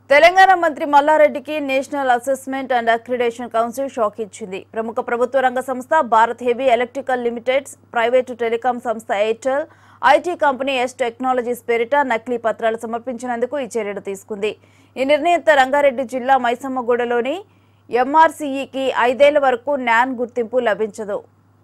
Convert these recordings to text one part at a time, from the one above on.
తెలంగాణ మంత్రి మల్లారెడ్డికి national assessment and accreditation council shock ఇచ్చింది ప్రముఖ ప్రభుత్వ రంగ సంస్థ Bharat heavy electrical limiteds private telecom సంస్థ Airtel IT company S technologies పేరిట నకిలీ పత్రాలు సమర్పించినందుకు ఈ చర్యలు తీసుకుంది ఈ నిర్ణయంతో రంగారెడ్డి జిల్లా మైసమ్మగూడలోని ఎంఆర్సీఈకి ఐదేళ్ల వరకు న్యాన్ గుర్తింపు లభించదు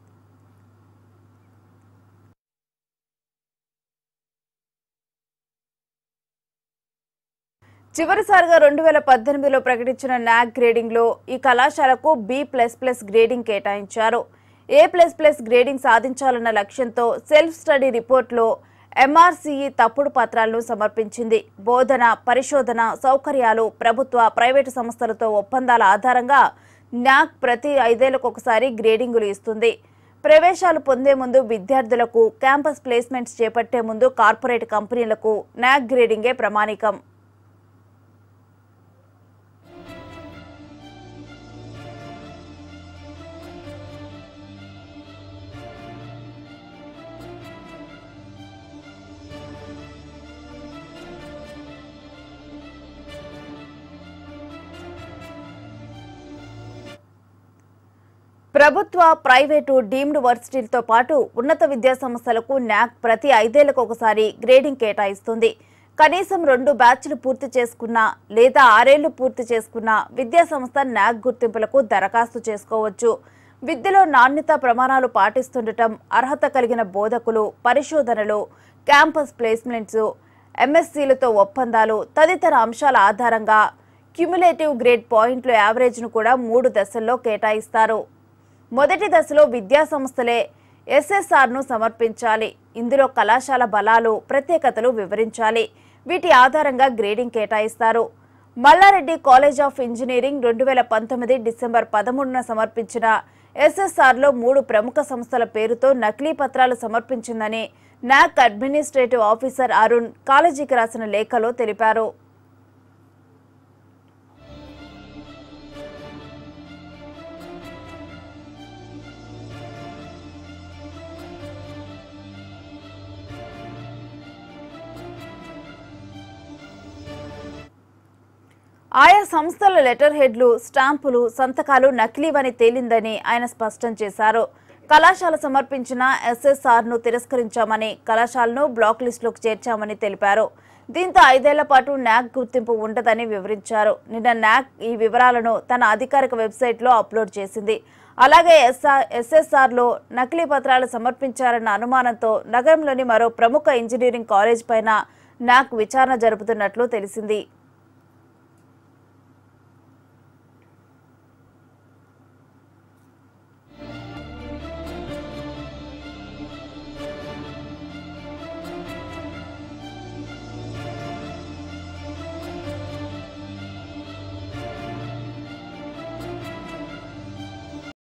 చివరిసారిగా రెండు వేల పద్దెనిమిదిలో ప్రకటించిన నాక్ గ్రేడింగ్లో ఈ కళాశాలకు బి ప్లస్ ప్లస్ గ్రేడింగ్ కేటాయించారు ఏ ప్లస్ ప్లస్ గ్రేడింగ్ సాధించాలన్న లక్ష్యంతో సెల్ఫ్ స్టడీ రిపోర్ట్లో ఎంఆర్సీఈ తప్పుడు పత్రాలను సమర్పించింది బోధన పరిశోధన సౌకర్యాలు ప్రభుత్వ ప్రైవేటు సంస్థలతో ఒప్పందాల ఆధారంగా నాక్ ప్రతి ఐదేళ్లకు ఒకసారి గ్రేడింగులు ఇస్తుంది ప్రవేశాలు పొందే ముందు విద్యార్థులకు క్యాంపస్ ప్లేస్మెంట్స్ చేపట్టే ముందు కార్పొరేట్ కంపెనీలకు నాక్ గ్రేడింగే ప్రమాణికం ప్రభుత్వ ప్రైవేటు డీమ్డ్ వర్సిటీలతో పాటు ఉన్నత విద్యా సంస్థలకు న్యాక్ ప్రతి ఐదేళ్లకు ఒకసారి గ్రేడింగ్ కేటాయిస్తుంది కనీసం రెండు బ్యాచ్లు పూర్తి చేసుకున్న లేదా ఆరేళ్లు పూర్తి చేసుకున్న విద్యా సంస్థ న్యాక్ గుర్తింపులకు దరఖాస్తు చేసుకోవచ్చు విద్యలో నాణ్యత ప్రమాణాలు పాటిస్తుండటం అర్హత కలిగిన బోధకులు పరిశోధనలు క్యాంపస్ ప్లేస్మెంట్స్ ఎంఎస్సీలతో ఒప్పందాలు తదితర అంశాల ఆధారంగా క్యుములేటివ్ గ్రేడ్ పాయింట్ల యావరేజ్ను కూడా మూడు దశల్లో కేటాయిస్తారు మొదటి దశలో విద్యా సంస్థలే ఎస్ఎస్ఆర్ను సమర్పించాలి ఇందులో కళాశాల బలాలు ప్రత్యేకతలు వివరించాలి వీటి ఆధారంగా గ్రేడింగ్ కేటాయిస్తారు మల్లారెడ్డి కాలేజ్ ఆఫ్ ఇంజనీరింగ్ రెండు వేల పంతొమ్మిది డిసెంబర్ పదమూడున సమర్పించిన ఎస్ఎస్ఆర్లో మూడు ప్రముఖ సంస్థల పేరుతో నకిలీ పత్రాలు సమర్పించిందని నాక్ అడ్మినిస్ట్రేటివ్ ఆఫీసర్ అరుణ్ కాలేజీకి రాసిన లేఖలో తెలిపారు ఆయా సంస్థల లెటర్ హెడ్లు స్టాంపులు సంతకాలు నకిలీవని తేలిందని ఆయన స్పష్టం చేశారు కళాశాల సమర్పించిన ఎస్ఎస్ఆర్ను తిరస్కరించామని కళాశాలను బ్లాక్ లిస్టులోకి చేర్చామని తెలిపారు దీంతో ఐదేళ్ల పాటు న్యాక్ గుర్తింపు ఉండదని వివరించారు నిన్న న్యాక్ ఈ వివరాలను తన అధికారిక వెబ్సైట్లో అప్లోడ్ చేసింది అలాగే ఎస్ఆర్ ఎస్ఎస్ఆర్లో నకిలీ పత్రాలు సమర్పించారన్న అనుమానంతో నగరంలోని మరో ప్రముఖ ఇంజనీరింగ్ కాలేజ్ పైన నాక్ విచారణ జరుపుతున్నట్లు తెలిసింది